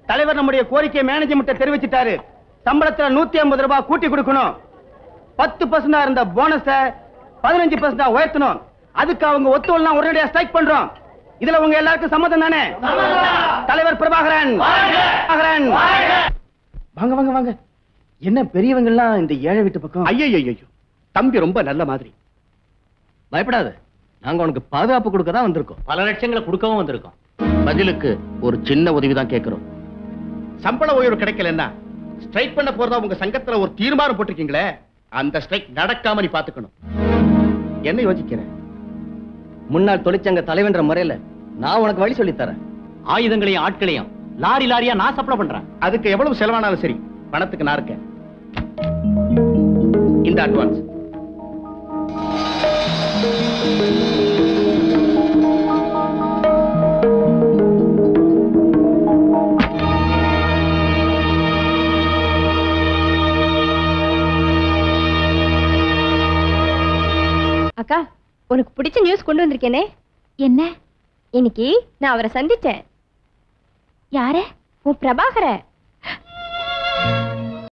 தலைவர் நம்முடைய கோரிக்கை மேனேஜ்மெண்ட் தெரிவிச்சிட்டாரு சம்பளத்துல நூத்தி ஐம்பது ரூபாய் கூட்டி கொடுக்கணும் பத்து பர்சன்டா இருந்த போனஸ பதினஞ்சு பர்சன்டா உயர்த்தணும் அதுக்கு அவங்க ஒத்துவலாம் உடனடியா ஸ்ட்ரைக் பண்றோம் இதுல உங்க எல்லாருக்கும் சம்மதம் தானே தலைவர் பிரபாகரன் பிரபாகரன் வாங்க வாங்க வாங்க என்ன பெரியவங்க எல்லாம் இந்த ஏழை வீட்டு பக்கம் ஐயோ தம்பி ரொம்ப நல்ல மாதிரி பயப்படாத நாங்க உனக்கு பாதுகாப்பு கொடுக்க தான் வந்திருக்கோம் பல லட்சங்களை கொடுக்கவும் வந்திருக்கோம் பதிலுக்கு ஒரு சின்ன உதவி தான் கேட்கிறோம் சம்பள உயர்வு கிடைக்கலன்னா ஸ்ட்ரைக் பண்ண போறதா உங்க சங்கத்துல ஒரு தீர்மானம் போட்டிருக்கீங்களே அந்த ஸ்ட்ரைக் நடக்காம நீ பாத்துக்கணும் என்ன யோசிக்கிற முன்னாள் தொழிற்சங்க தலைவன்ற முறையில நான் உனக்கு வழி சொல்லித் தரேன் ஆயுதங்களையும் ஆட்களையும் லாரி லாரியா நான் சப்ளை பண்றேன் அதுக்கு எவ்வளவு செலவானாலும் சரி பணத்துக்கு நான் இருக்கேன் இந்த அட்வான்ஸ் அக்கா உனக்கு பிடிச்ச நியூஸ் கொண்டு வந்திருக்கேனே என்ன இன்னைக்கு நான் அவரை சந்திச்சேன் யார உன் பிரபாகர